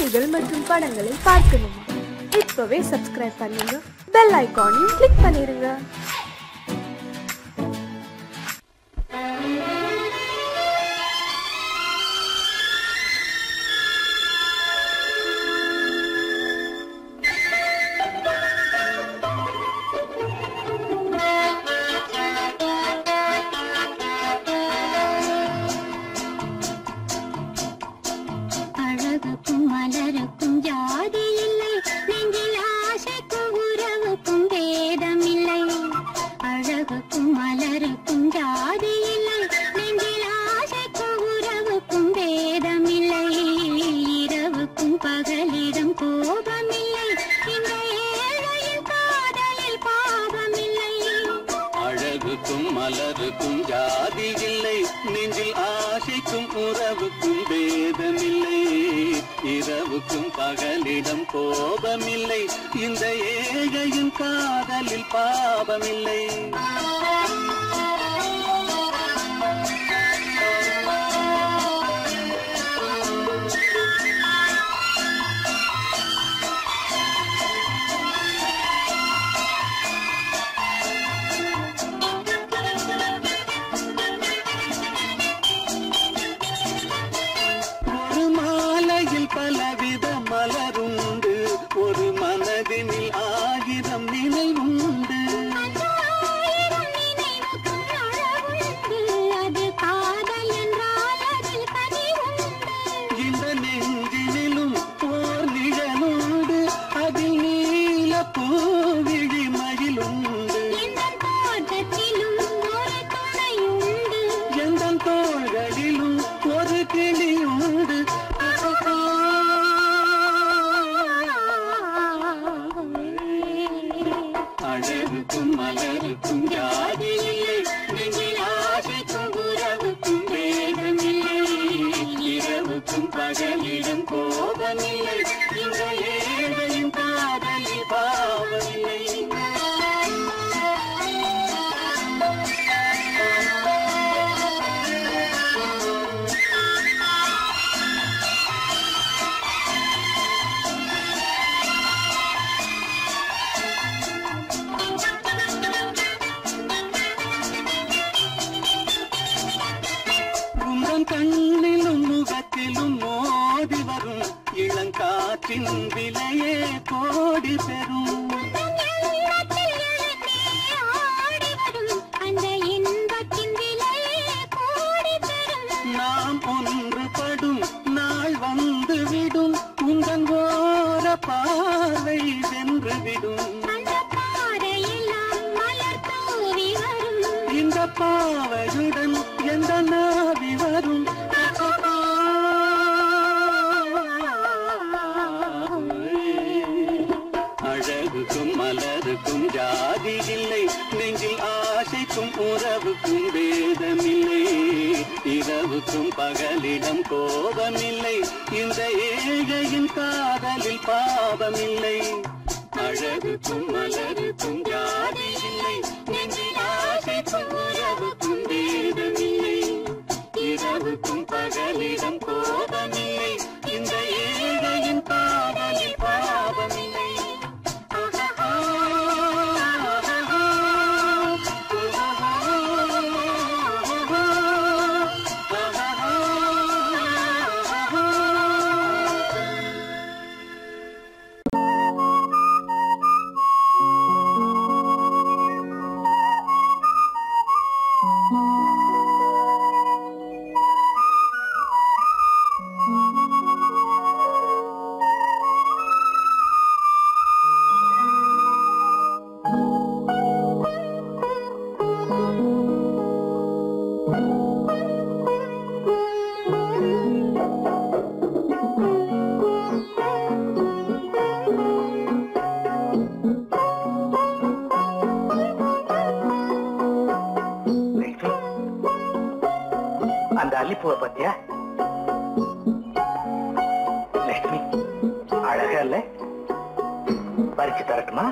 செய்திகள் மற்றும் படங்களை பார்க்கணுமா இப்பவே சப்ஸ்கிரைப் பண்ணுங்க பெல் ஐகானையும் கிளிக் பண்ணிருங்க அழகுக்கும் மலருக்கும் ஜாதி இல்லை நெஞ்சில் ஆசைக்கும் உறவுக்கும் பேதம் இல்லை அழகுக்கும் மலருக்கும் ஜாதி இல்லை நெஞ்சில் ஆசைக்கும் உறவுக்கும் பேதம் இல்லை இரவுக்கும் பகலிடம் கோபம் இல்லை இந்த ஏழையின் காதலில் பாவம் இல்லை அழகுக்கும் மலருக்கும் ஜாதி இல்லை நெஞ்சில் ஆசைக்கும் உறவுக்கும் பேதமில்லை இரவுக்கும் பகலிடம் கோபமில்லை இந்த ஏழையின் காதலில் பாவமில்லை ஒரு மாலையில் பலவித மலருண்டு ஒரு மனதினில் ஆயிரம் நினைவுண்டு ஆயிரம் நினைவுக்கும் அழகுண்டு. அது காதல் என்றால் அதில் கனிவுண்டு. இந்த நெஞ்சினிலும் ஓர் நிழலுண்டு அதில் நீல பூவிழி மயிலுண்டு எந்தன் தோட்டத்திலும் ஒரு துணையுண்டு. எந்தன் தோள்களிலும் ஒரு கிளியுண்டு அழகுக்கும் மலருக்கும் ஜாதி இல்லை நெஞ்சில் ஆசைக்கும் உறவுக்கும் வேதமில்லை இரவுக்கும் பகலிடம் கோபமில்லை இந்த ஏழையும் காதலில் பாவமில்லை உந்தன் கண்ணிலும் முகத்திலும் மோதி வரும் இளங்காற்றின் விலையே கோடி பெறும் எண்ணத்தில் எழுந்தே ஆடி வரும் அந்த இன்பத்தின் விலையே கோடி பெறும். நாம் ஒன்றுபடும் நாள் வந்து விடும் உந்தன் ஓர பார்வை வென்று விடும் அந்த பாறையெல்லாம் மலர் தூவி வரும் இந்த பாவையுடன் எந்த நாவி வரும் அழகுக்கும் மலருக்கும் ஜாதி இல்லை நெஞ்சில் ஆசைக்கும் உறவுக்கும் வேதமில்லை இரவுக்கும் பகலிடம் கோபமில்லை இந்த ஏழையின் காதலில் பாவமில்லை அழகுக்கும் மலருக்கும் ஜாதி இல்லை நெஞ்சில் ஆசைக்கும் உறவுக்கும் வேதமில்லை இரவுக்கும் பகலிடம் கோபமில்லை இந்த ஏழையின் காதலில் பாவமில்லை அந்த அல்லிப்பூவை பத்தியா லட்சுமி அழகா இல்ல பறிச்சு தரட்டுமா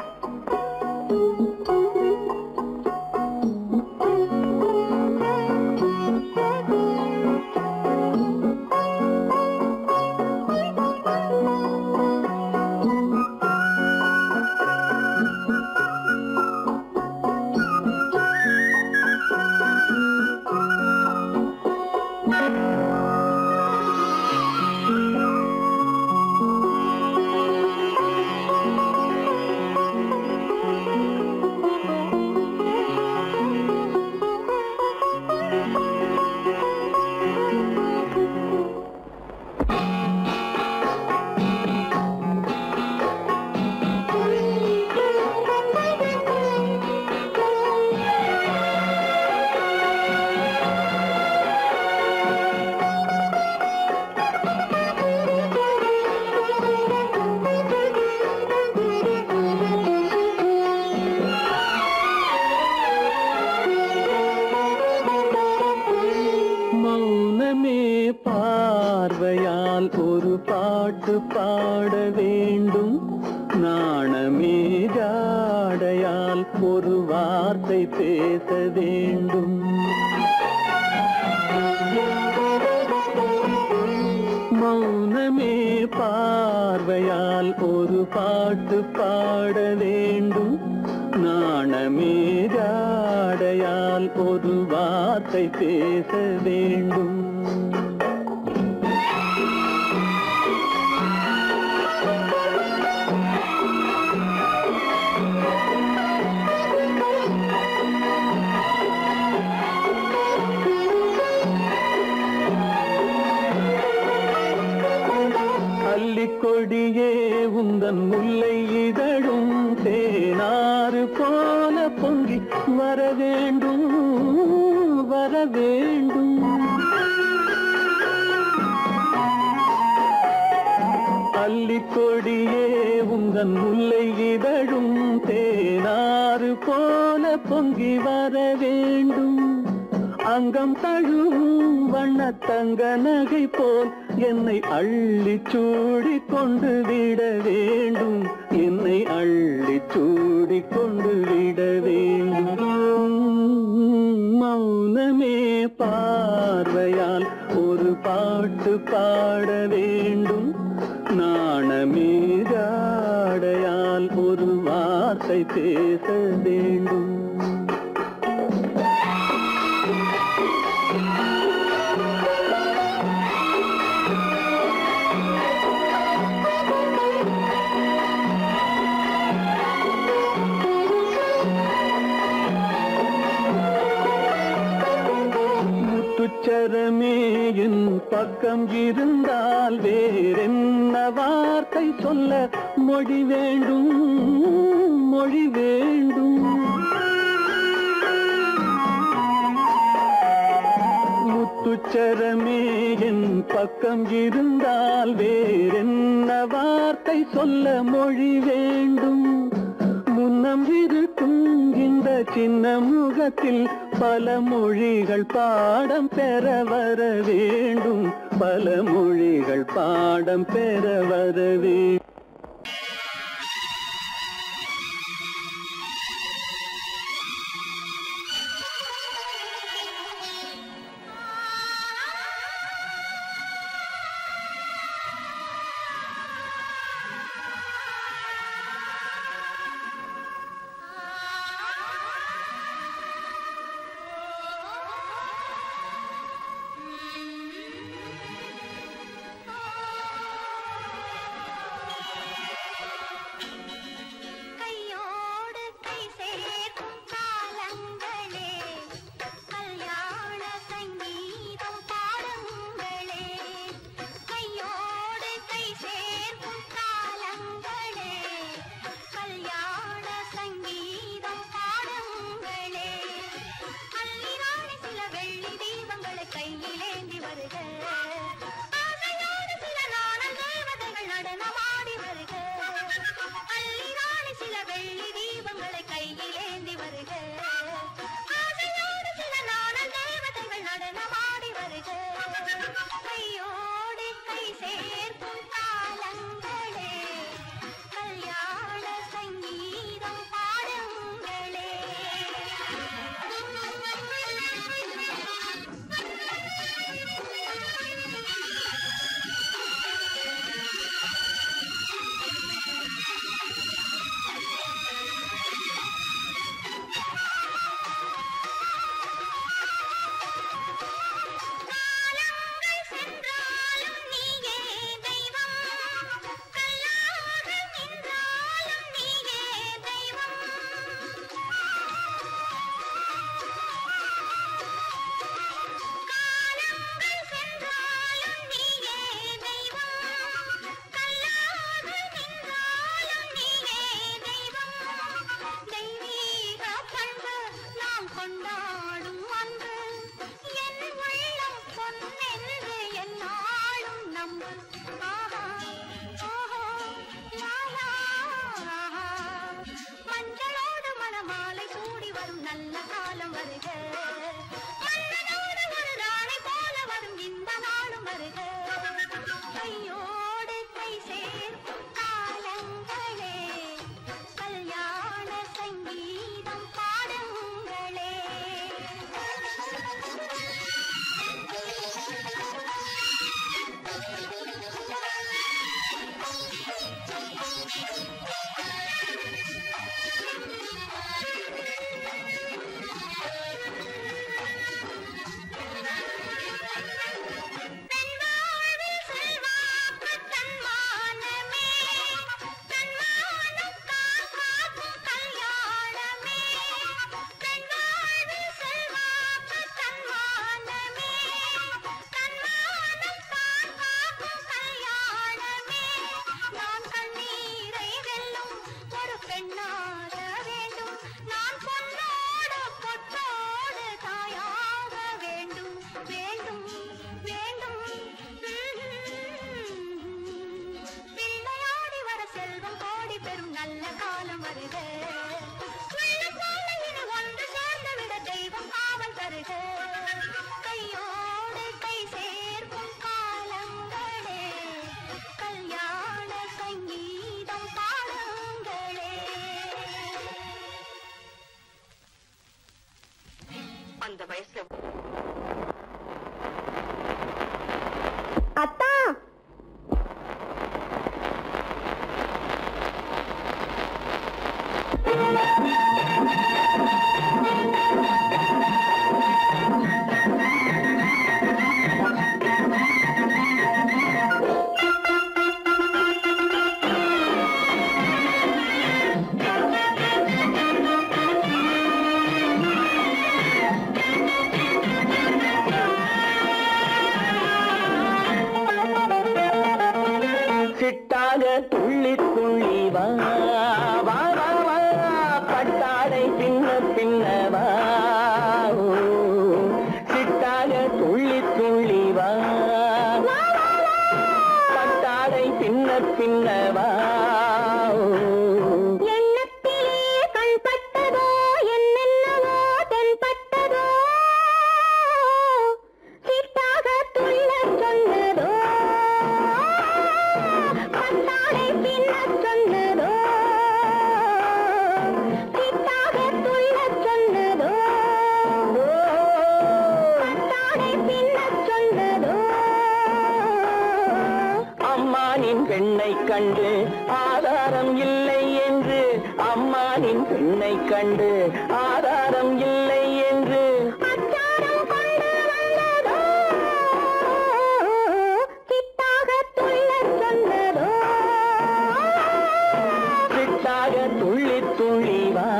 பாட வேண்டும் நாணமே ஜாடையால் ஒரு வார்த்தை பேச வேண்டும் மௌனமே பார்வையால் ஒரு பாட்டு பாட வேண்டும் நாணமே ஜாடையால் ஒரு வார்த்தை பேச வேண்டும் அல்லிக்கொடியே உந்தன் முல்லை இதழும் தேனாறு போல பொங்கி வர வேண்டும் வர வேண்டும் அல்லிக்கொடியே உந்தன் முல்லை இதழும் தேனாறு போல பொங்கி வர வேண்டும் அங்கம் தழுவும் வண்ணத்தங்க நகை போல் என்னை அள்ளி சூடி கொண்டு விட வேண்டும் என்னை அள்ளி சூடி கொண்டு விட வேண்டும் மௌனமே பார்வையால் ஒரு பாட்டு பாட வேண்டும் நாணமே ஜாடையால் ஒரு வார்த்தை பேச வேண்டும் முத்துச்சரமே என் பக்கம் இருந்தால் வேறென்ன வார்த்தை சொல்ல மொழி வேண்டும் மொழி வேண்டும் முத்துச்சரமே என் பக்கம் இருந்தால் வேறென்ன வார்த்தை சொல்ல மொழி வேண்டும் முன்னம் இருக்கும் இந்த சின்ன முகத்தில் பல மொழிகள் பாடம் பெற வர வேண்டும் பல மொழிகள் பாடம் பெற வர வேண்டும் ஆ பெண்ணாக வேண்டும் நான் பொன்னோடு பொட்டோடு தாயாக வேண்டும் வேண்டும் வேண்டும் பிள்ளையாடி வர செல்வம் கோடி பெறும் நல்ல காலம் வருக உள்ள சாலையின ஒன்று சேர்ந்து விட தெய்வம் காவல் தருக கையோடு கை சேர்க்கும் காலங்களே கல்யாண சங்கீதம் பாடுங்களே அந்த வயசுல அத்தா சிட்டாக துள்ளி துள்ளி வா வா வா வா பட்டாடை பின்ன பின்ன வா ஓ, சிட்டாக துள்ளி துள்ளி வா பட்டாடை பின்ன பின்ன வா ஓ. எண்ணத்திலே கண்பட்டதோ என்னென்னவோ தென்பட்டதோ சிட்டாக துள்ளச் சொன்னதோ பட்டாடை பின்னச் சொன்னதோ சிட்டாக துள்ளச் சொன்னதோ பட்டாடை பின்னச் சொன்னதோ அம்மானின் பெண்ணை கண்டு ஆதாரம் இல்லை என்று அம்மானின் பெண்ணை கண்டு ஆதாரம் இல்லை என்று அச்சாரம் கொண்டு வந்ததோ சித்தாக துள்ளச் சொன்னதோ சிட்டாக துள்ளி துள்ளி வா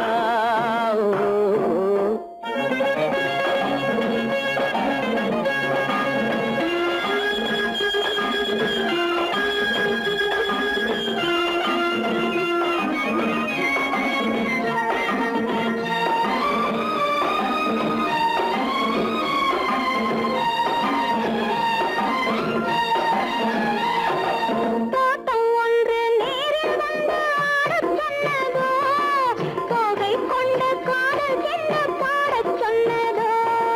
தோட்டம் ஒன்று நேரில் வந்து ஆடச் சொன்னதோ தோகை கொண்ட காதல் என்ன பாடச் சொன்னதோ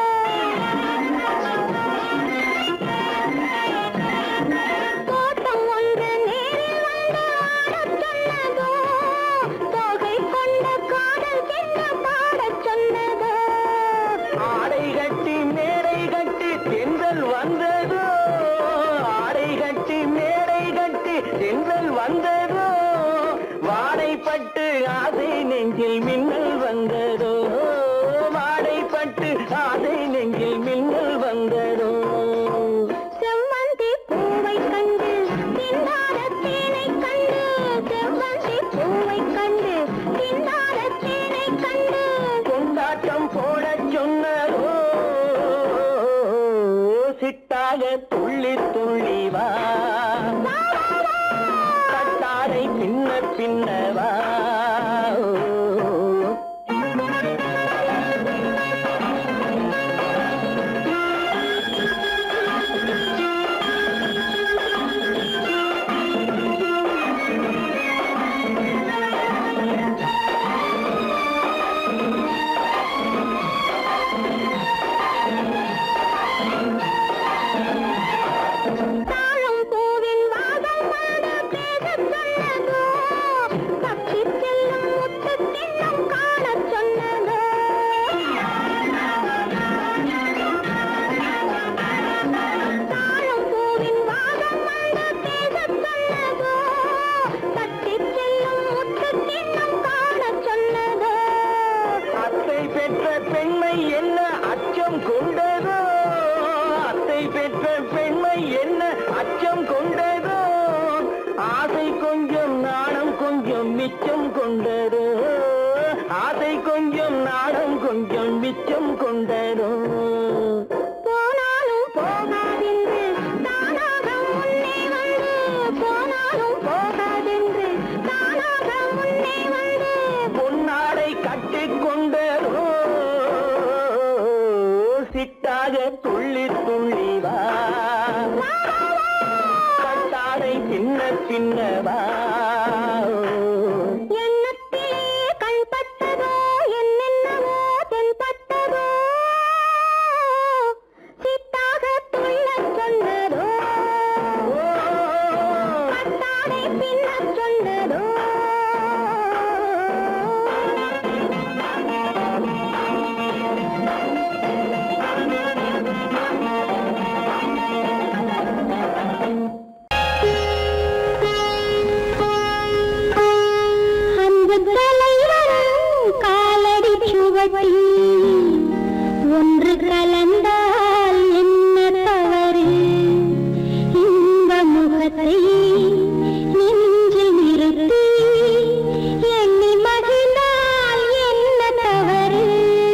தோட்டம் ஒன்று நேரில் வந்து ஆடச் சொன்னதோ தோகை கொண்ட காதல் என்ன பாடச் சொன்னதோ ஆடை கட்டி மேடை கட்டி தென்றல் வந்ததோ ஆடை கட்டி மேடை கட்டி தென்றல் வந்ததோ வாடைப்பட்டு ஆசை நெஞ்சில் மின்னல் வந்ததோ வாடைப்பட்டு ஆசை நெஞ்சில் மின்னல் வந்ததோ செவ்வந்தி பூவை கண்டு திண்டாட தேனை கண்டு செவ்வந்தி பூவை கண்டு திண்டாட தேனை கண்டு கொண்டாட்டம் போடச் சொன்னதோ சிட்டாக துள்ளி துள்ளி வா கட்டாரை பின்ன பின்ன வா தாழம் பூவின் வாசம் வந்து பேசச் சொன்னதோ தப்பிச் செல்லும் முத்துத் திண்ணம் காணச் சொன்னதோ தாழம் பூவின் வாசம் வந்து பேசச் சொன்னதோ தப்பிச் செல்லும் முத்துத் திண்ணம் காணச் சொன்னதோ அத்தை பெற்ற பெண்மை என்ன அச்சம் கொண்டதோ அத்தை பெற்ற பெண்மை என்ன அச்சம் கொண்டதோ ஆசை கொஞ்சம் நாணம் கொஞ்சம் மிச்சம் கொண்டதோ ஆசை கொஞ்சம் நாணம் கொஞ்சம் மிச்சம் கொண்டதோ போனாலும் போகாதென்று தானாக முன்னே வந்து போனாலும் போகாதென்று தானாக முன்னே வந்து சொல்லவா எண்ணத்திலே கண்பட்டதோ என்னென்னவோ தென்பட்டதோ சித்தாக துள்ளச் சொன்னதோ பட்டாடை பின்னச் சொன்னதோ அன்பு தலைவரும் காலடி சுவடி ஒன்று கலந்தால் என்ன தவறு இந்த முகத்தை நெஞ்சில் நிறுத்தி எண்ணி மகிழ்ந்தால் என்ன தவறு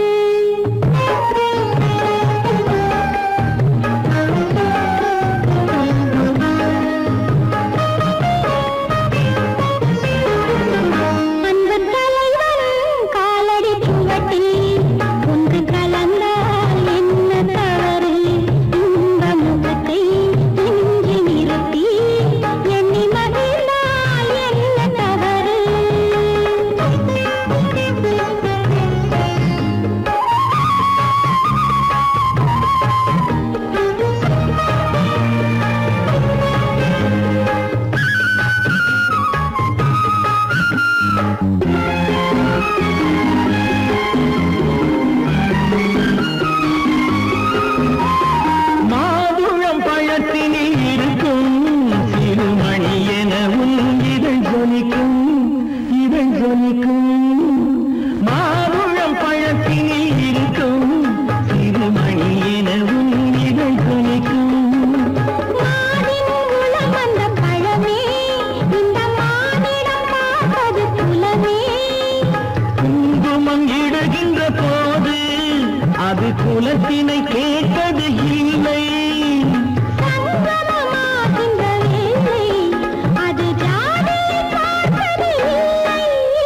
அன்பு தலைவரும் காலடி சுவட்டில் ஒன்று கலந்தால் என்ன தவறு இந்த முகத்தை நெஞ்சில் நிறுத்தி எண்ணி மகிழ்ந்தால் என்ன தவறு மாதுளம் பழத்தினில் இருக்கும் சிறுமணி எனவும் இதழ் ஜொலிக்கும் இதழ் ஜொலிக்கும் மாதுளம் பழத்தினில் இருக்கும் சிறுமணி எனவும் இதழ் ஜொலிக்கும் மானின் உளம் வந்த பழமே இந்த மானிடம் பார்ப்பது குலமே குங்குமம் இடுகின்ற போது அது குலத்தினை கேட்டது இல்லை சங்கமமாகின்ற வேளை அது ஜாதியை பார்ப்பது இல்லை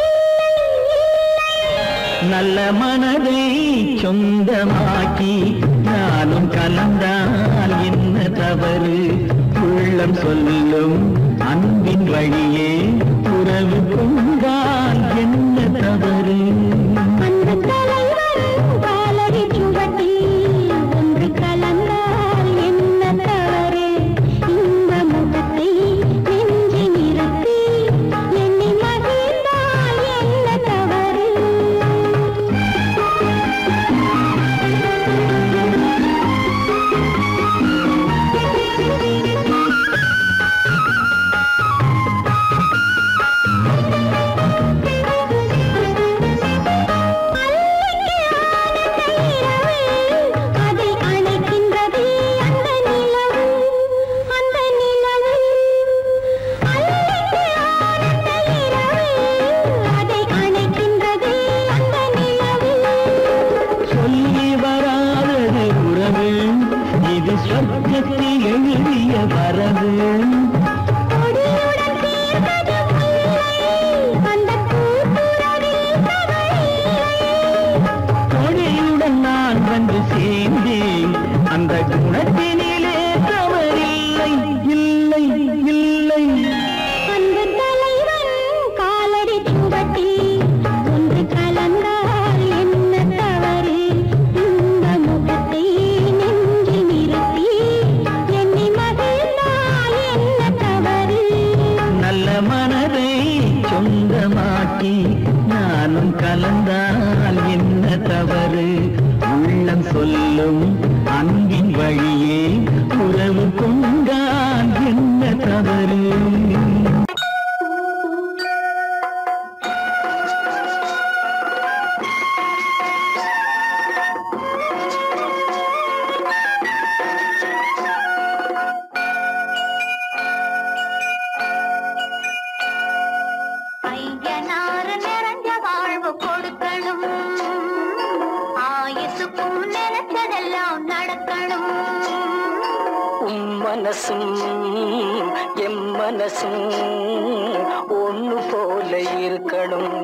நல்ல மனதை சொந்தமாக்கி நானும் கலந்தால் என்ன தவறு உள்ளம் சொல்லும் அன்பின் வழியே உறவு கொண்டால் என்ன தவறு அந்த தலைவரும் காலடி சுவட்டில் ஒன்று கலந்தால் என்ன தவறு இந்த முகத்தை நெஞ்சில் நிறுத்தி எண்ணி மகிழ்ந்தால் என்ன தவறு அதை அணைக்கின்றது அந்த நிலவு அந்த நிலவு அல்லிக்கு ஆனந்த இரவு அதை அணைக்கின்றது அந்த நிலவு சொல்லி வராதது உறவு இது சொர்க்கத்தில் எழுதிய வரவு கொடியுடன் சேர்ந்தது முல்லை அந்த கூட்டுறவில் தவறில்லை கொடியுடன் நான் வந்து சேர்ந்தேன் அந்த குணத்தினிலே தவறில்லை இல்லை இல்லை அன்பு தலைவன் காலடி சுவட்டில் ஒன்று கலந்தால் என்ன தவறு இந்த முகத்தை நெஞ்சில் நிறுத்தி எண்ணி மகிழ்ந்தால் என்ன தவறு நல்ல மனதை சொந்தமாக்கி நானும் கலந்தால் என்ன தவறு உள்ளம் சொல்லும் அன்பின் வழியே உறவு கொண்டால் என்ன தவறு ஐயனாறு நிறைஞ்ச வாழ்வு கொடுக்கணும் ஆயுசுக்கும் நினைச்சதெல்லாம் நடக்கணும் உம் மனசும் எம் மனசும் ஒண்ணு போல இருக்கணும்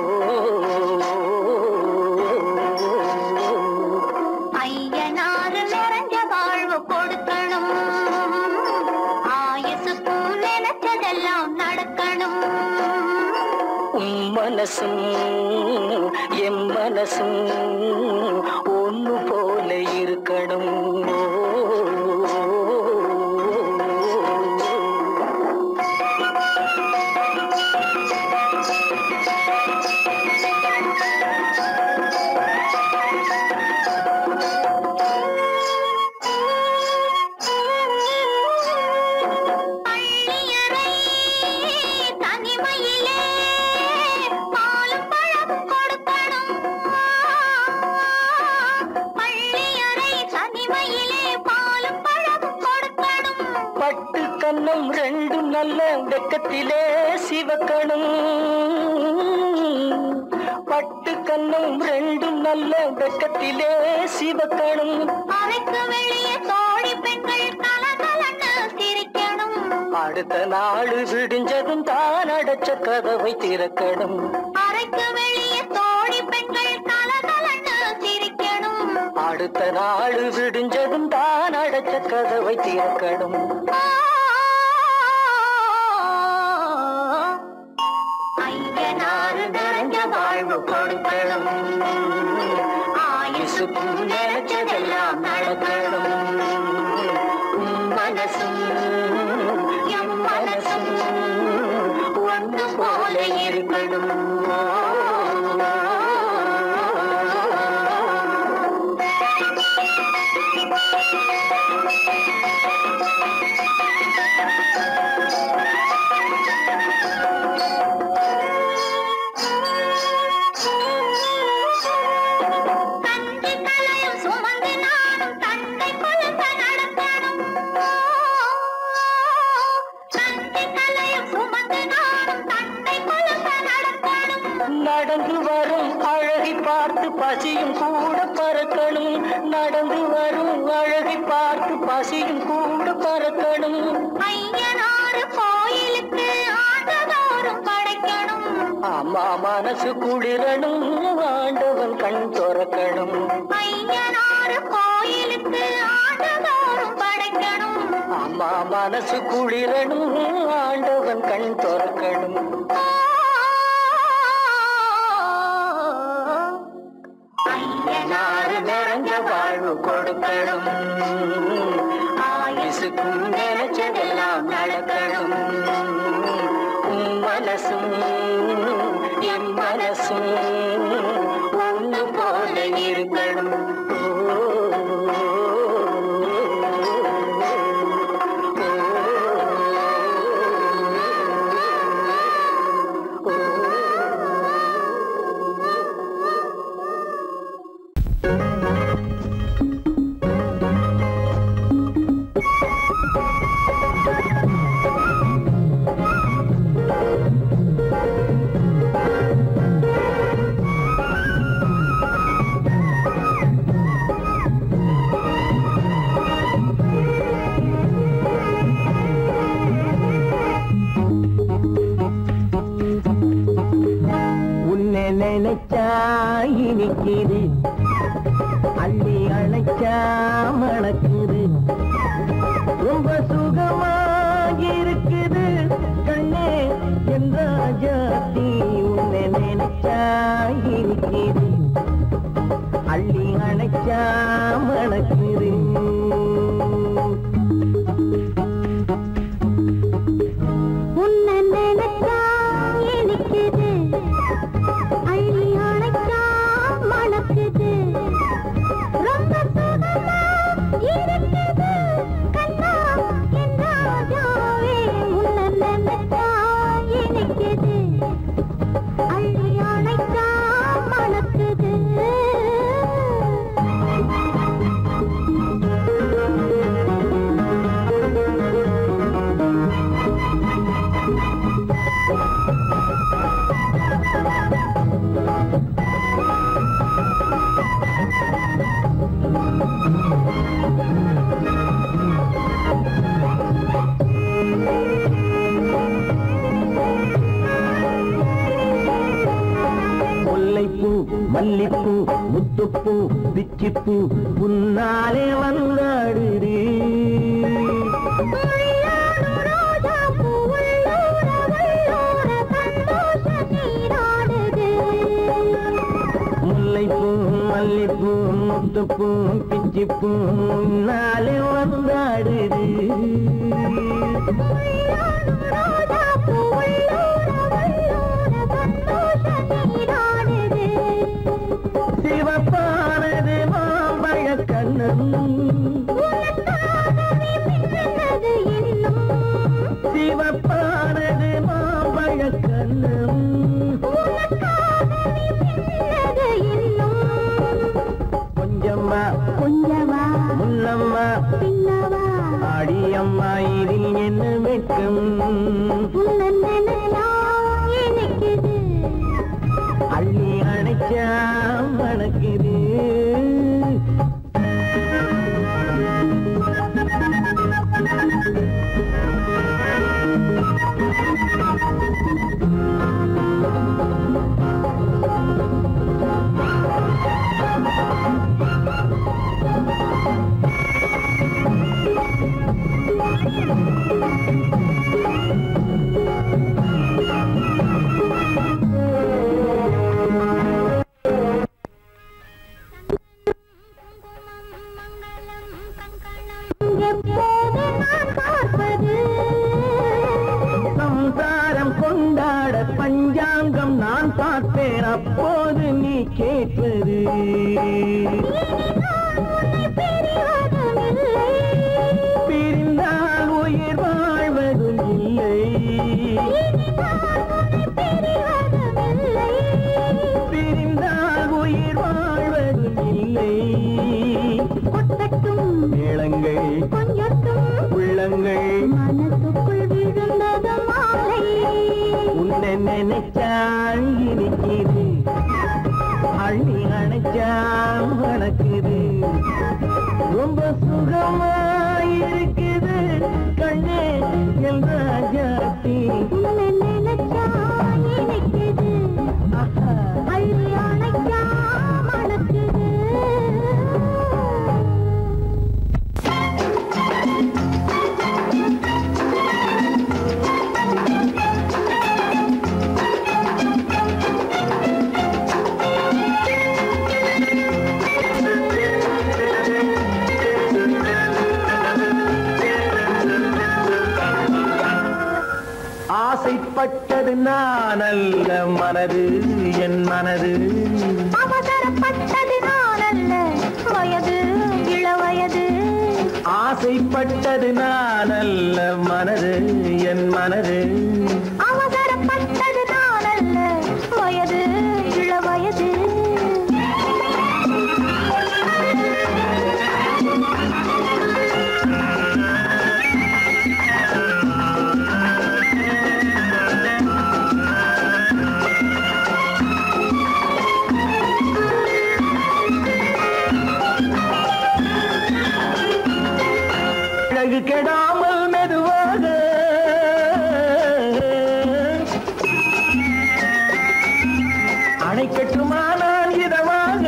ஐயனாறு நிறைஞ்ச வாழ்வு கொடுக்கணும் ஆயுசுக்கும் நினைச்சதெல்லாம் நடக்கணும் உம் மனசும் எம் மனசும் ஒண்ணு போல இருக்கணும் பள்ளியறை தனிமையிலே பாலும் பழமும் கொடுக்கணும் பள்ளியறை தனிமையிலே பாலும் பழமும் கொடுக்கணும் பட்டு கன்னம் ரெண்டும் நல்ல வெக்கத்திலே சிவக்கணும் பட்டு கன்னம் ரெண்டும் நல்ல வெக்கத்திலே சிவக்கணும் அறைக்கு வெளியே தோழி பெண்கள் கலகலன்னு சிரிக்கணும் அடுத்த நாள் விடிஞ்சதும் தான் அடைச்ச கதவை திறக்கணும் அறைக்கு வெளியே தோழி பெண்கள் கலகலன்னு சிரிக்கணும் அடுத்த நாள் விடிஞ்சதும் தான் அடைச்ச கதவை திறக்கணும் ஐயனாறு நிறைஞ்ச வாழ்வு கொடுக்கணும் ஆயுசுக்கும் நினைச்சதெல்லாம் நடக்கணும் உம் மனசும் எம் மனசும் ஒன்று போல இருக்கணும் தந்தை தலையும் சுமந்து நானும் தந்தை கொழுந்த நடக்கணும் தந்தை தலையும் சுமந்து நானும் தந்தை கொழுந்த நடக்கணும் நடந்து வரும் அழகை பார்த்து பசியும் கூட பறக்கணும் நடந்து வரும் அழகை பார்த்து பசியும் கூட பறக்கணும் ஐயனாறு கோயிலுக்கு ஆண்டதோறும் படைக்கணும் அம்மா மனசு குளிரணும் ஆண்டவன் கண் துறக்கணும் ஐயனாறு கோயிலுக்கு ஆண்டதோறும் படைக்கணும் அம்மா மனசு குளிரணும் ஆண்டவன் கண் துறக்கணும் ஐயனாறு நிறைஞ்ச வாழ்வு கொடுக்கணும் ஆயுசுக்கும் நினைச்சதெல்லாம் நடக்கணும் உம் மனசும் என் மனசும் ஒன்று போல இருக்கணும் உன்னை நினைச்சா இனிக்குது அள்ளி அணைச்சா மணக்குது ரொம்ப சுகமா இருக்குது கண்ணே என் ராஜாத்தி உன்னை நினைச்சா இனிக்குது அள்ளி அணைச்சா மணக்குது உன்னை நினைச்சா இனிக்குது அள்ளி அணைச்சா மணக்குது ரொம்ப சுகமா இருக்குது கண்ணா என் ராஜாவே உன்னை நினைச்சா இனிக்குது அள்ளி அணைச்சா மணக்குது முல்லைப்பூ மல்லிப்பூ முத்துப்பூ பிச்சிப்பூ உன்னாலே வந்தாடுது முள்ளாடு ரோஜாப்பூ உள்ளூர வள்ளூர சந்தோஷ நீர முத்துப்பூம் பிஞ்சிப்பூம் நாளே வந்தாடுது ரோஜாப்பூ உள்ளூர வல்லூர சந்தோஷ நீராடுது சிவப்பானது மாம்பழ கண்ணம் உனக்காகவே பின்னது இன்னும் சிவப்பானது மாம்பழ கண்ணம் உனக்காகவே பின்னது இன்னும் கொஞ்சம்மா கொஞ்சவா முன்னம்மா பின்னவா அடியம்மா இதில் என்ன வெட்கம் உன்னை நினைலாம் இனிக்குது அள்ளி அணைச்சா மணக்குது எப்போது நான் பார்ப்பது சம்சாரம் கொண்டாட பஞ்சாங்கம் நான் பார்ப்பேன் அப்போது நீ கேட்பது பிரிவதுமில்லை பிரிந்தால் உயிர் வாழ்வதும் இல்லை பிரிவதுமில்லை பிரிந்தால் உயிர் வாழ்வதும் இல்லை கொட்டட்டும் மேளங்கள் கொஞ்சட்டும் உள்ளங்கள் மனசுக்குள் விழுந்தது மாலை உன்னை நினைச்சால் இருக்குது அள்ளி அணைச்சால் வணக்குது ரொம்ப சுகமாயிருக்குது கண்ணே என் ராஜாத்தி உன்னை நினைச்சா இனிக்குது ஆஹா. அள்ளி அணைச்சா மணக்குது ஆசைப்பட்டது நான் அல்ல மனது என் மனது அவசரப்பட்டது நான் அல்ல வயது இள வயது ஆசைப்பட்டது நான் அல்ல மனது என் மனது அவசரப்பட்டது நான் அல்ல வயது இள வயது அழகு கெடாமல் மெதுவாக அணை கட்டுமானால் இதமாக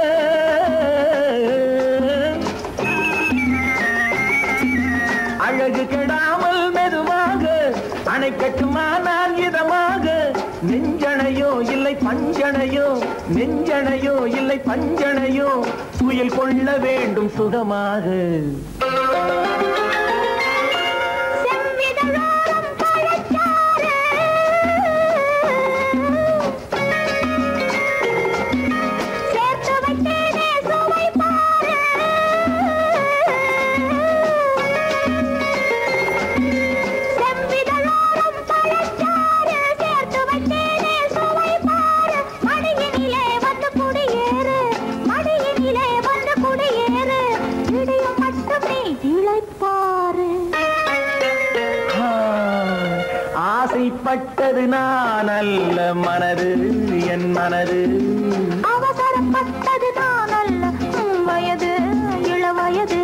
அழகு கெடாமல் மெதுவாக அணை கட்டுமானால் இதமாக நெஞ்சணையோ இல்லை பஞ்சணையோ நெஞ்சணையோ இல்லை பஞ்சணையோ துயில் கொள்ள வேண்டும் சுகமாக செவ்விதழோரம் பழச்சாறு சேர்த்து வைத்தேனே சுவை பாரு செவ்விதழோரம் பழச்சாறு சேர்த்து வைத்தேனே சுவை பாரு மடியினிலே வந்து குடியேறு மடியினிலே வந்து குடியேறு இடியும் மட்டுமே இளைப்பாரு ஆ, ஆசைப்பட்டது நான் அல்ல மனது என் மனது அவசரப்பட்டது நான் அல்ல உம் வயது இள வயது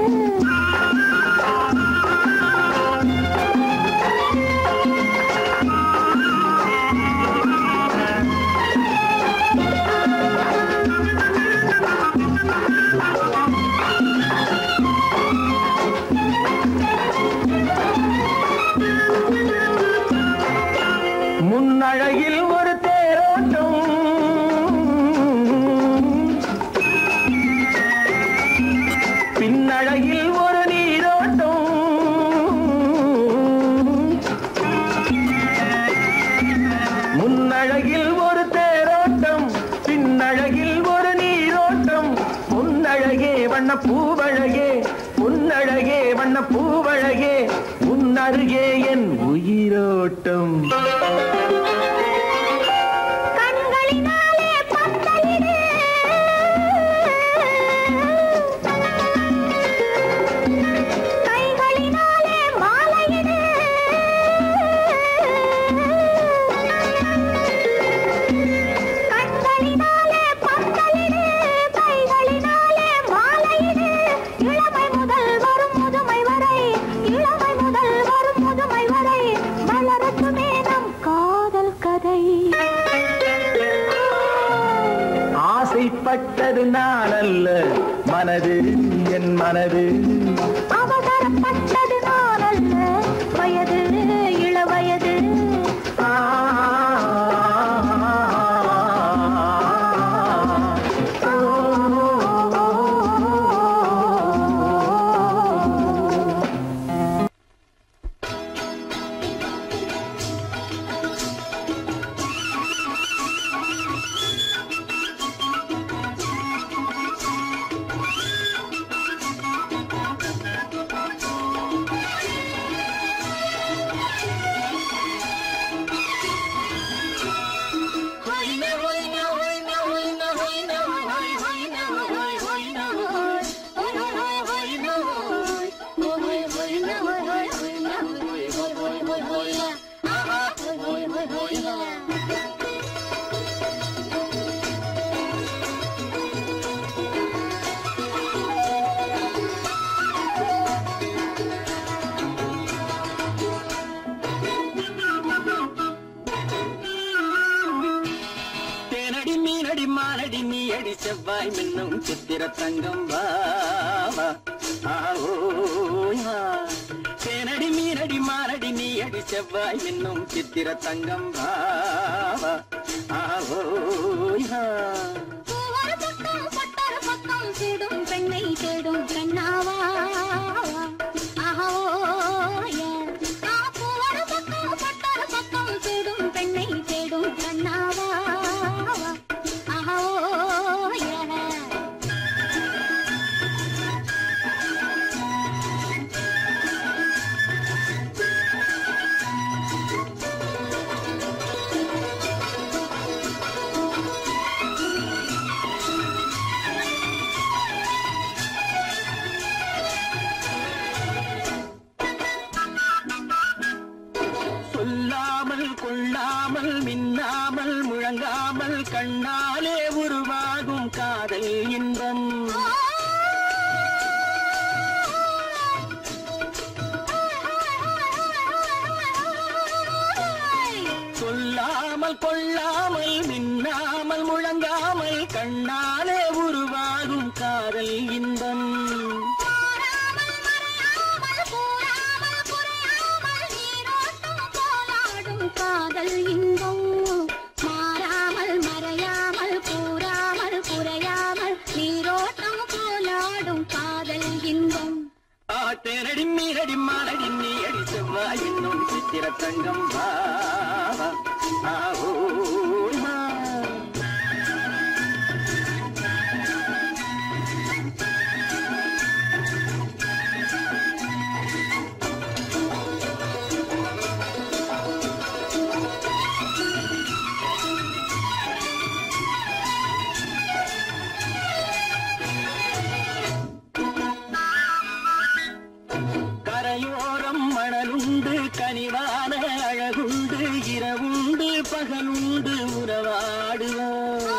முன்னழகில் ஒரு தேரோட்டம் கண்ணழகில் ஒரு தேரோட்டம் பின்னழகில் ஒரு நீரோட்டம் பொன்னழகே வண்ண பூவழகே பொன்னழகே வண்ண பூவழகே உன்னருகே என் உயிரோட்டம் கண்களினாலே பத்தலிடு கைகளினாலே மாலையிடு கண்களினாலே பத்தலிடு கைகளினாலே மாலையிடு இளமை முதல் வரும் முதுமை வரை இளமை முதல் வரும் முதுமை வரை வளரட்டுமே நம் காதல் கதை ஆசைப்பட்டது நான் அல்ல மனது என் மனது அவசரப்பட்டது நான் அல்ல வயது இள வயது ஆ, தேனடி மீனடி மானடி நீ அடி செவ்வாய் மின்னும் சித்திர தங்கம் வாவா ஆவோயா தேனடி மீனடி மானடி நீ அடி செவ்வாய் மின்னும் சித்திர தங்கம் வாவா ஆவோயா ஒரு பக்கம் பட்டொரு பக்கம் தேடும் பெண்ணை தேடும் கண்ணாவா ஆஹோய ஆப்பு ஒரு பக்கம் பட்டொரு பக்கம் தேடும் பெண்ணை தேடும் கண்ணாவா ஆஹோய சொல்லாமல் கொள்ளாமல் மின்னாமல் முழங்காமல் கண்ணாலே உருவாகும் காதல் இன்பம் சொல்லாமல் கொள்ளாமல் மின்னாமல் முழங்காமல் கண்ணாலே உருவாகும் காதல் இன்பம் காதல் இன்பம் மாறாமல் மறையாமல் கூறாமல் குறையாமல் நீரோட்டம் போலாடும் காதல் இன்பம் ஆ தேனடி மீனடி மானடி நீ அடி செவ்வாய் என்னும் சித்திர தங்கம் வாவா ஆவோயா கரையோரம் மணலுண்டு கனிவான அழகுண்டு இரவுண்டு பகலுண்டு உறவாடுவோம்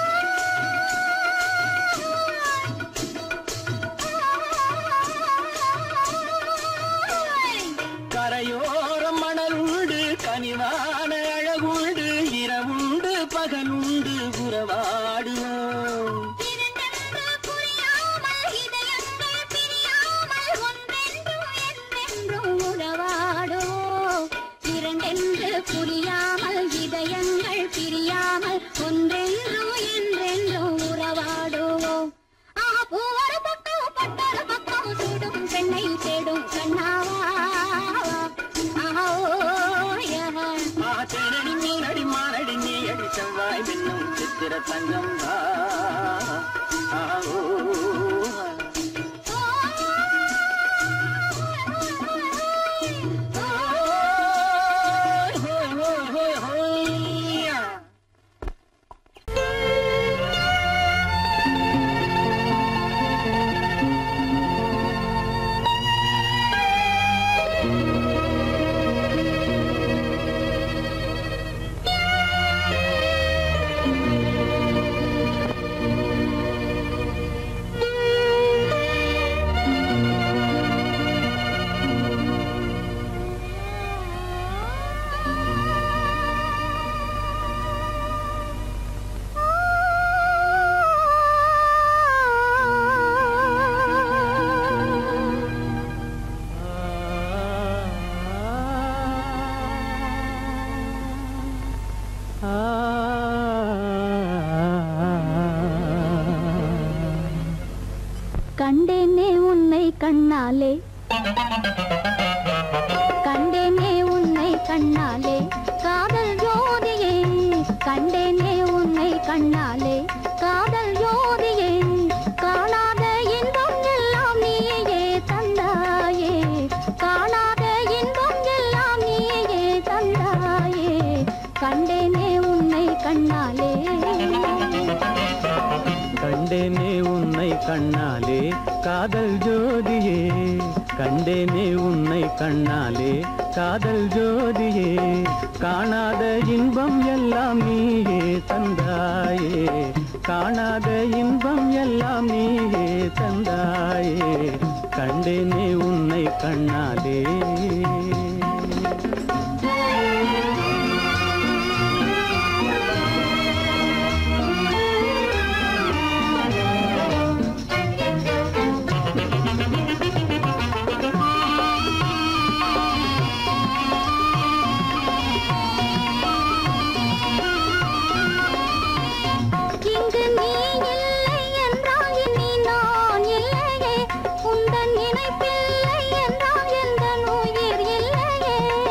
கரையோரம் மணலுண்டு கனிவான அழகுண்டு இரவுண்டு பகலுண்டு உறவாடுவோம் இரண்டென்று புரியாமல் இதயங்கள் பிரியாமல் ஒன்றென்றும் என்றென்றும் உறவாடுவோம் இரண்டென்று புரியாமல் இதயங்கள் பிரியாமல் ஒன்றென்றும் என்றென்றும் உறவாடுவோம் ஆஹா பூ ஒரு பக்கம் பட்டொரு பக்கம் சூடும் பெண்ணை தேடும் கண்ணாவா ஆஹா ஓ யா ஆ தேனடி மீனடி மானடி நீ சித்திர தங்கம் ஆவோ கண்டேனே உன்னை கண்ணாலே கண்டேனே உன்னை கண்ணாலே காதல் ஜோதியே கண்டேனே உன்னை கண்ணாலே காதல் ஜோதியே காணாத இன்பம் எல்லாம் நீயே தந்தாயே காணாத இன்பம் எல்லாம் நீயே தந்தாயே கண்டேனே உன்னை கண்ணாலே கண்டேனே உன்னை கண்ணாலே காதல் ஜோதியே கண்டேனே உன்னை கண்ணாலே காதல் ஜோதியே காணாத இன்பம் எல்லாம் நீயே தந்தாயே காணாத இன்பம் எல்லாம் நீயே தந்தாயே கண்டேனே உன்னை கண்ணாலே இங்கு நீ இல்லை என்றால் இனி நான் இல்லையே உந்தன் நினைப்பில்லை என்றால் எந்த உயிர் இல்லையே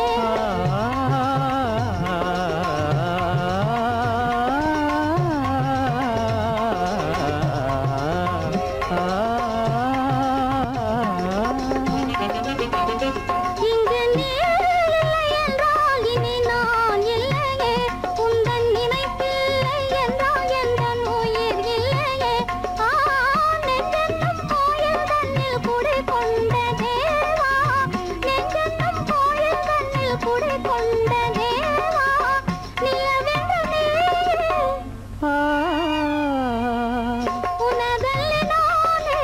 இங்கு நீ இல்லை என்றால் இனி நான் இல்லையே உந்தன் நினைப்பில்லை என்றால் எந்த உயிர் இல்லையே ஆ நெஞ்சென்னும் கோயில் தன்னில் குடி கொண்ட தேவா நெஞ்சென்னும் கோயில் தன்னில் குடி கொண்ட தேவா நிலவென்று நீ உனதல்லி நானே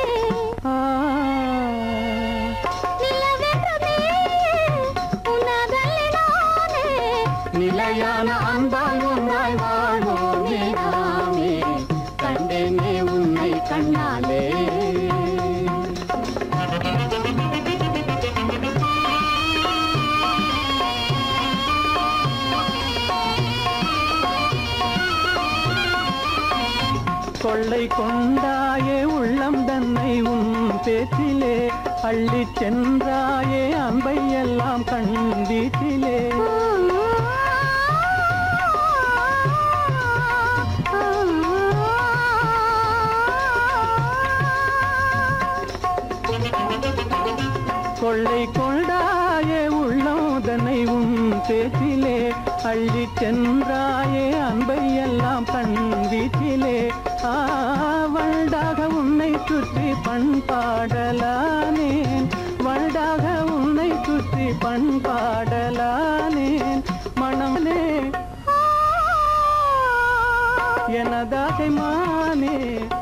நிலவென்று நீ உனதல்லி நானே நிலையான அன்பால் ஒன்றாய் வாழ்வோமே நாமே கண்டேனே உன்னை கண்ணாலே கொள்ளை கொண்டாயே உள்ளம் தன்னை உன் பேச்சிலே அள்ளிச் சென்றாயே அன்பை எல்லாம் கண் வீட்டிலே கொள்ளை கொண்டாயே உள்ளோதனை உன் பேச்சிலே அள்ளி சென்றாயே அன்பை எல்லாம் கண் வீச்சிலே ஆவண்டாக உன்னை சுற்றி பண்பாடலானேன் வண்டாக உன்னை சுற்றி பண்பாடலானேன் மனமே எனதாசை மானே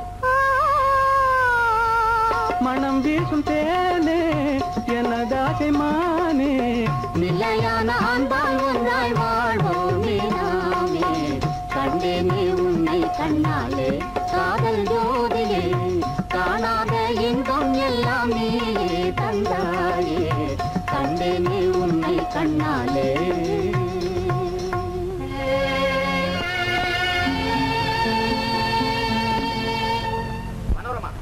மனம் வீசும் தேனே எனதாசை மானே நிலையான அன்பால் ஒன்றாய் வாழ்வோமே நாமே கண்டேனே உன்னை கண்ணாலே காதல் ஜோதியே காணாத இன்பம் எல்லாம் நீயே தந்தாயே கண்டேனே உன்னை கண்ணாலே மனோரமா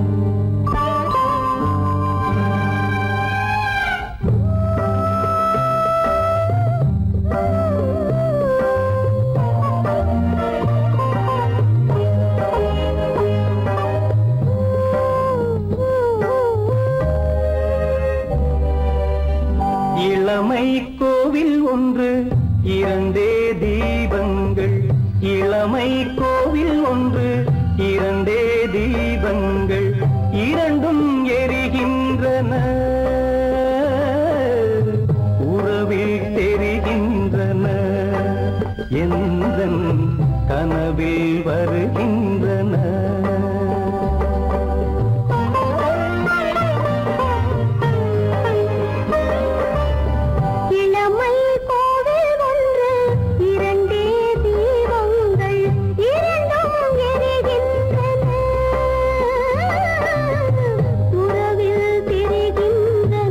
ஆ இளமை கோவில் ஒன்று இரண்டே தீபங்கள் இளமை கோவில் ஒன்று இரண்டே தீபங்கள் இரண்டும் எரிகின்றன உறவில் தெரிகின்றன எந்த கனவில் வருகின்றன இளமை கோவில் ஒன்று இரண்டே தீபங்கள் இரண்டும் எரிகின்றன உறவில் தெரிகின்றன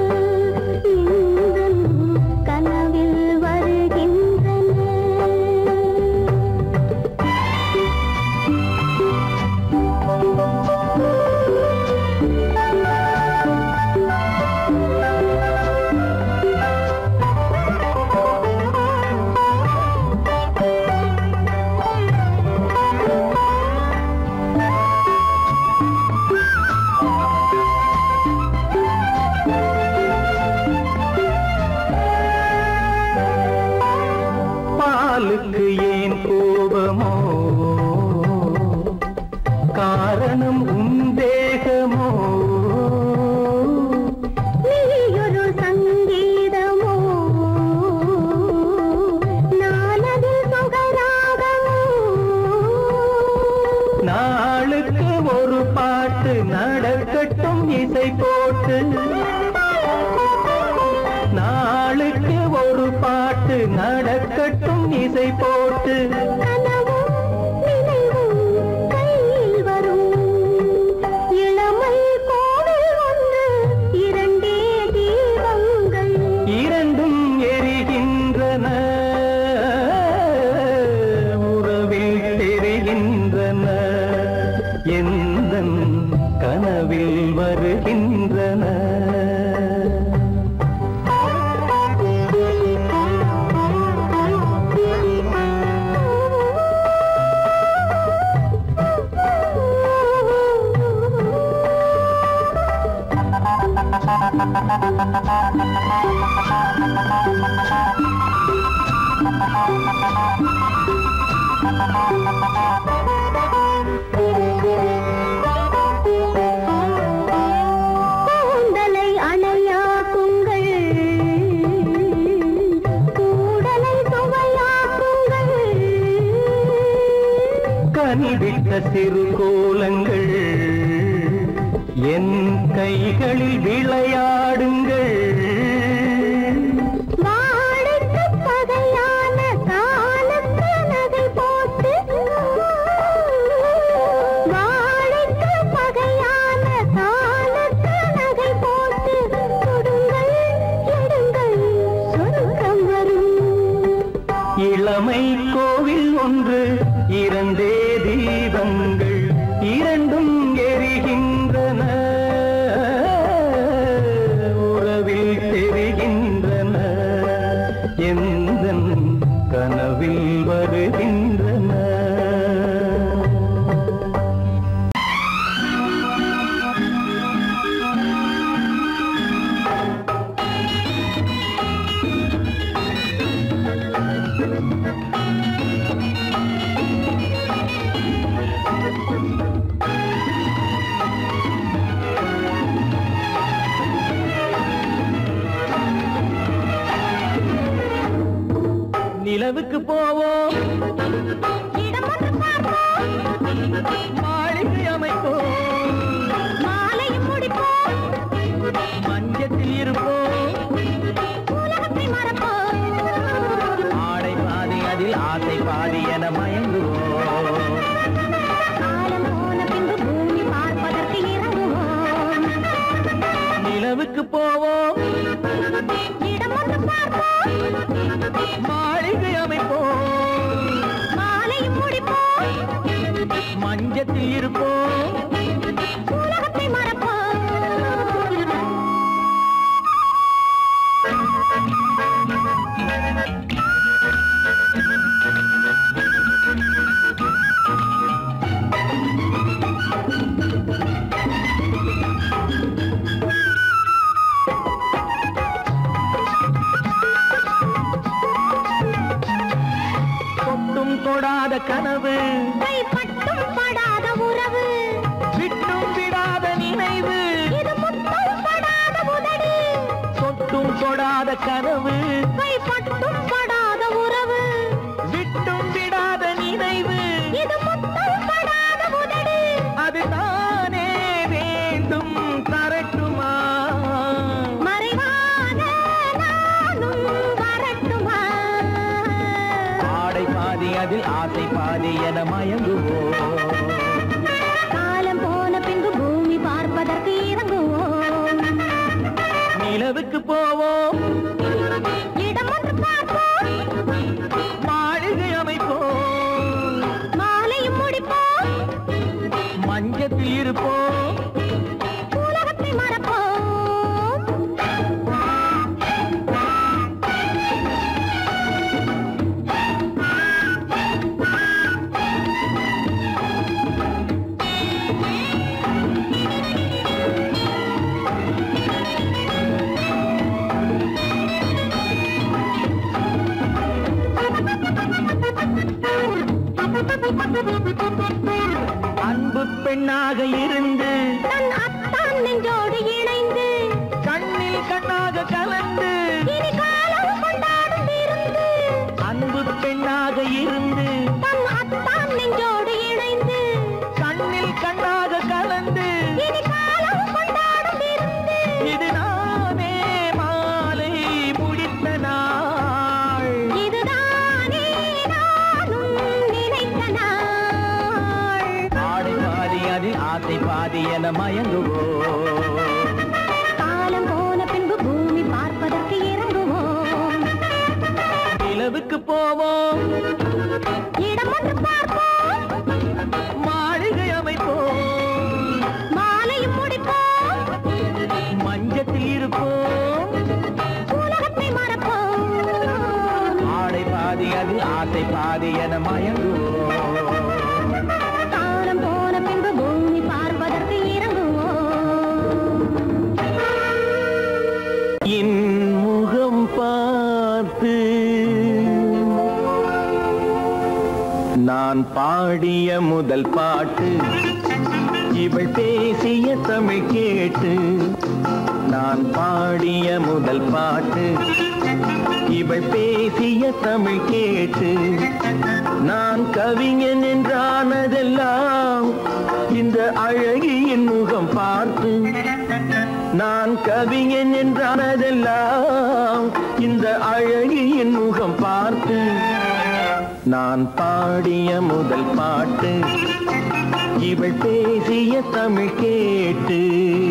இன்பம் கனவில் வருகின்றன பாலுக்கு ஏன் கோபமோ காரணம் உந்தேகமோ நீயொரு சங்கீதமோ நானதில் சுகராகமோ நாளுக்கு ஒரு பாட்டு நடக்கட்டும் இசை போட்டு நாளுக்கு ஒரு பாட்டு நடக்கட்டும் இசை போட்டு கனவும் நினைவும் கையில் வரும் இளமை கோவில் ஒன்று இரண்டே தீபங்கள் இரண்டும் எரிகின்றன உறவில் தெரிகின்றன எந்த கனவில் வருகின்றன கூந்தலை அணையாக்குங்கள் கூடலை சுவையாக்குங்கள் கனிவிட்ட சிறு கோலங்கள் என் கைகளில் விளையாடுங்கள் வாழைக்கு பகையான காலுக்கு நகை போட்டு வாழைக்கு பகையான காலுக்கு நகை போட்டு கொடுங்கள் எடுங்கள் சொர்க்கம் வரும் இளமை கோவில் ஒன்று இரண்டே தீபங்கள் இரண்டும் எரிகின்றன உறவில் தெரிகின்றன எந்த கனவில் வருகின்றன நிலவுக்கு போவோம் இடம் ஒன்று பார்ப்போம் மாளிகை அமைப்போம் மாலையும் முடிப்போம் மஞ்சத்தில் இருப்போம் உலகத்தை மறப்போம் ஆடை பாதி அதில் ஆசை பாதி என மயங்குவோம் காலம் போன பின்பு பூமி பார்ப்பதற்கு இறங்குவோம் நிலவுக்கு போவோம் இடம் ஒன்று பார்ப்போம் மாளிகை அமைப்போம் மாலையும் முடிப்போம் மஞ்சத்தில் இருப்போம் உலகத்தை மறப்போம் நிலவுக்கு கனவு கைப்பட்டும் படாத உறவு விட்டும் விடாத நினைவு இது முத்தம் படாத உதடு அது தானே வேண்டும் தரட்டுமா மறைவான நானும் வரட்டுமா ஆடை பாதி அதில் ஆசை பாதி என மயங்குவோம் காலம் போன பின்பு பூமி பார்ப்பதற்கு இறங்குவோம் நிலவுக்கு போவோம் இடம் ஒன்று பார்ப்போம் மாளிகை அமைப்போம் மாலையும் முடிப்போம் மஞ்சத்தில் இருப்போம் உலகத்தை மறப்போம் அன்பு பெண்ணாக இருந்து தன் அத்தான் நெஞ்சோடு இணைந்து கண்ணில் கண்ணாக கலந்து இனி காலம் கொண்டாடும் விருந்து அன்பு பெண்ணாக இருந்து தன் அத்தான் நெஞ்சோடு இணைந்து கண்ணில் கண்ணாக கலந்து இனி காலம் கொண்டாடும் விருந்து இது நானே மாலை முடித்த நாள் இதுதானே நானும் நினைத்த நாள் ஆடை பாதி அதில் ஆசை பாதி என மயங்குவோம் காலம் போன பின்பு பூமி பார்ப்பதற்கு இறங்குவோம் நிலவுக்கு போவோம் இடம் ஒன்று பார்ப்போம் மாளிகை அமைப்போம் மாலையும் முடிப்போம் மஞ்சத்தில் இருப்போம் உலகத்தை மறப்போம் ஆடை பாதி அதில் ஆசை பாதி என மயங்குவோம் காலம் போன பின்பு பூமி பார்ப்பதற்கு இறங்குவோம் இன்முகம் பார்த்து நான் பாடிய முதல் பாட்டு இவள் பேசிய தமிழ் கேட்டு நான் பாடிய முதல் பாட்டு இவள் பேசிய தமிழ் கேட்டு நான் கவிஞன் என்றானதெல்லாம் இந்த அழகியின் முகம் பார்த்து நான் கவிஞன் என்றானதெல்லாம் இந்த அழகியின் முகம் பார்த்து நான் பாடிய முதல் பாட்டு இவள் பேசிய தமிழ் கேட்டு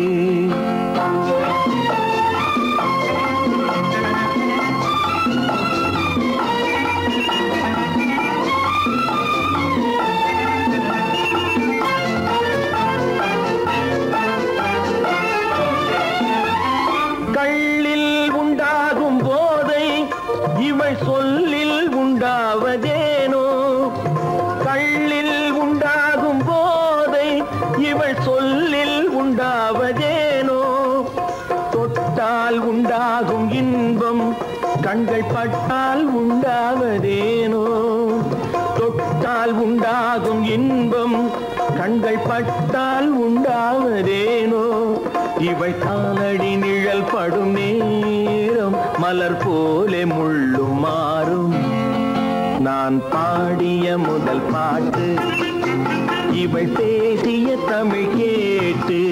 கள்ளில் உண்டாகும் போதை இவள் சொல்லில் உண்டாவதேனோ கள்ளில் உண்டாகும் போதை இவள் சொல்லில் உண்டாவதேனோ தொட்டால் உண்டாகும் இன்பம் கண்கள் பட்டால் உண்டாவதேனோ தொட்டால் உண்டாகும் இன்பம் கண்கள் பட்டால் உண்டாவதேனோ இவை காலடி நிழல் படும் நேரம் மலர் போலே முள்ளும் மாறும் நான் பாடிய முதல் பாட்டு இவள் பேசிய தமிழ் கேட்டு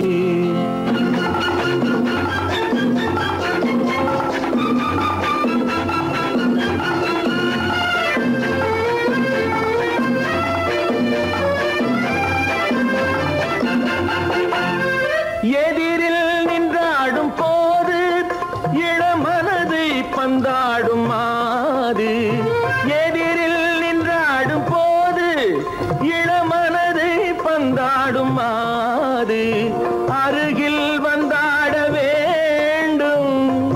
எதிரில் நின்றாடும் போது இளமனதை பந்தாடும் மாது எதிரில் நின்றாடும் போது இளமனதை பந்தாடும் மாது அருகில் வந்தாட வேண்டும்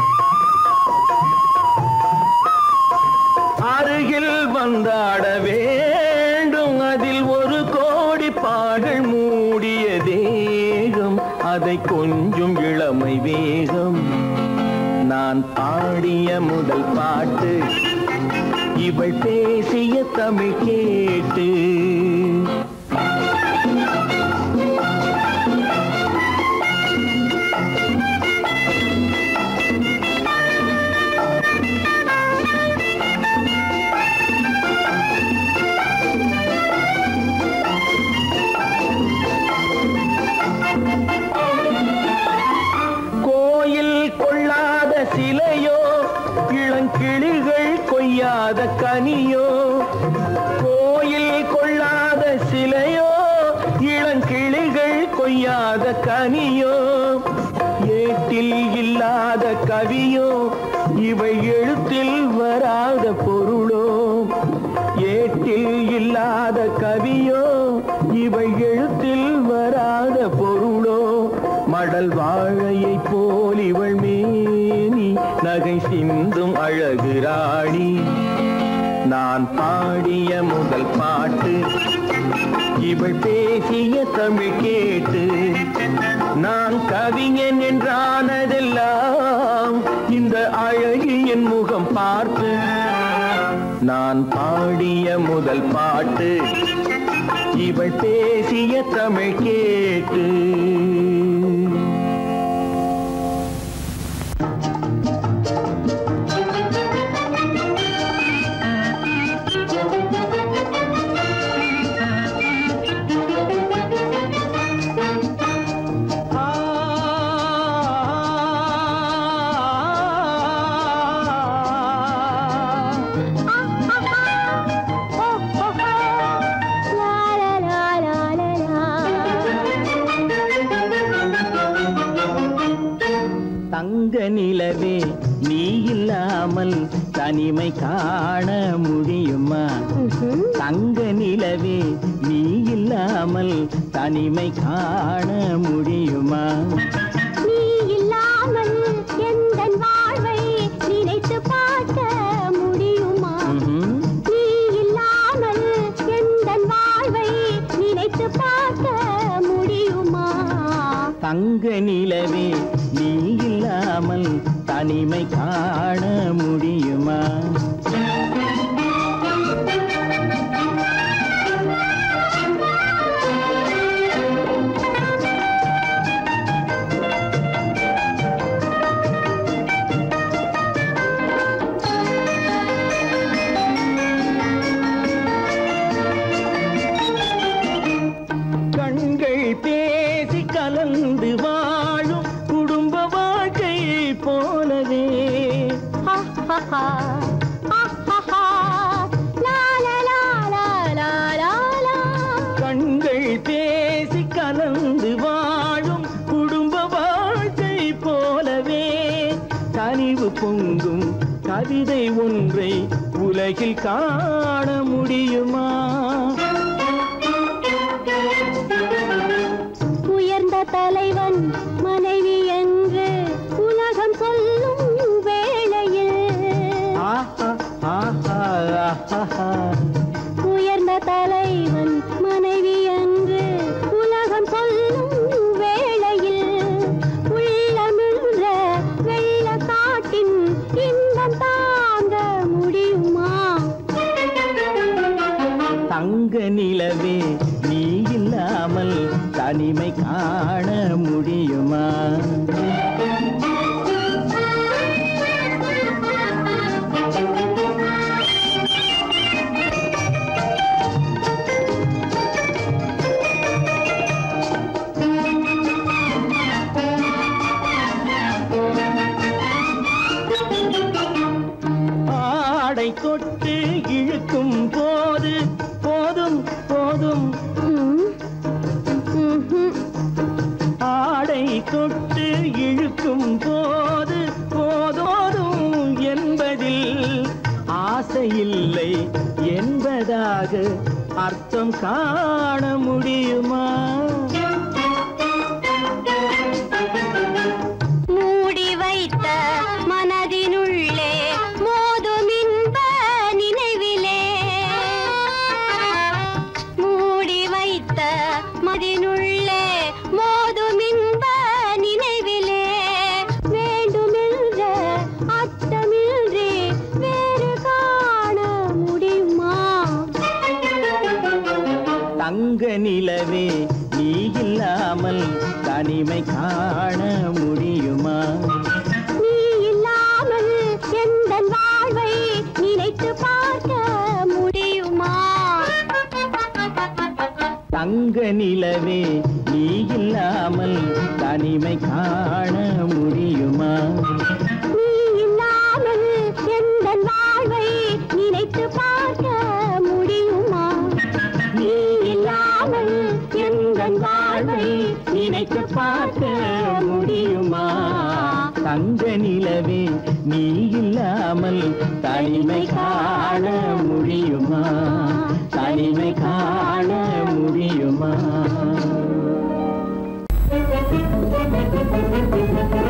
அருகில் வந்தாட வேண்டும் அதில் ஒரு கோடி பாடல் மூடிய தேகம் அதை கொஞ்சம் இளமை வேகம் நான் பாடிய முதல் பாட்டு இவள் பேசிய தமிழ் கேட்டு இல்லாத கனியோ கோயில் கொள்ளாத சிலையோ இளங்கிளிகள் கொய்யாத கனியோ ஏட்டில் இல்லாத கவியோ இவை எழுத்தில் வராத பொருளோ ஏட்டில் இல்லாத கவியோ இவை எழுத்தில் வராத பொருளோ மடல் வாழையை போல் இவள் மேனி நகை சிந்தும் அழகு ராணி நான் பாடிய முதல் பாட்டு இவள் பேசிய தமிழ் கேட்டு நான் கவிஞன் என்றானதெல்லாம் இந்த அழகியின் முகம் பார்த்து நான் பாடிய முதல் பாட்டு இவள் பேசிய தமிழ் கேட்டு தங்க நிலவே நீ இல்லாமல் தனிமை காண முடியுமா தங்க நிலவே நீ இல்லாமல் தனிமை காண முடியுமா நீ இல்லாமல் எந்தன் வாழ்வை நினைத்து பார்க்க முடியுமா ம்ஹும். நீ இல்லாமல் எந்தன் வாழ்வை நினைத்து பார்க்க முடியுமா தங்க நிலவே நீ இல்லாமல் தனிமை காண முடியுமா கண்கள் பேசி கலந்து வாழும் குடும்ப வாழ்க்கை போலவே ஆஹாஹா, ஆஹாஹா, லா, லா, லா, லா, லா, லா, லா. கண்கள் பேசி கலந்து வாழும் குடும்ப வாழ்க்கை போலவே கனிவு பொங்கும் கவிதை ஒன்றை உலகில் காண முடியுமா உயர்ந்த தலைவன் மனைவி என்று உலகம் சொல்லும் வேளையில் ஆஹா ஆஹா ஆஹா உயர்ந்த தலைவன் மனைவி என்று உலகம் சொல்லும் வேளையில் உள்ளமிழ்ற வெள்ள காட்டின் இன்பம் தாங்க முடியுமா தங்க நிலவே நீ இல்லாமல் தனிமை காண முடியுமா ஆடை தொட்டு இழுக்கும் போது போதும் போதும் ம், ம்ஹும். ஆடை தொட்டு இழுக்கும் போது போதோதும் என்பதில் ஆசையில்லை என்பதாக அர்த்தம் காண முடியுமா மூடி வைத்த மனதினுள்ளே மோதும் இன்ப நினைவிலே மூடி வைத்த மதினுள்ளே மோதும் இன்ப நினைவிலே வேண்டுமென்ற அர்த்தமின்றி வேறு காண முடியுமா தங்க நிலவே நீ இல்லாமல் தனிமை காண முடியுமா நீ இல்லாமல் எந்தன் வாழ்வை நினைத்து பார்க்க முடியுமா தங்க நிலவே நீ இல்லாமல் தனிமை காண முடியுமா நீ இல்லாமல் எந்தன் வாழ்வை நினைத்து தங்க நிலவே நீ இல்லாமல் தனிமை காண முடியுமா தனிமை காண முடியுமா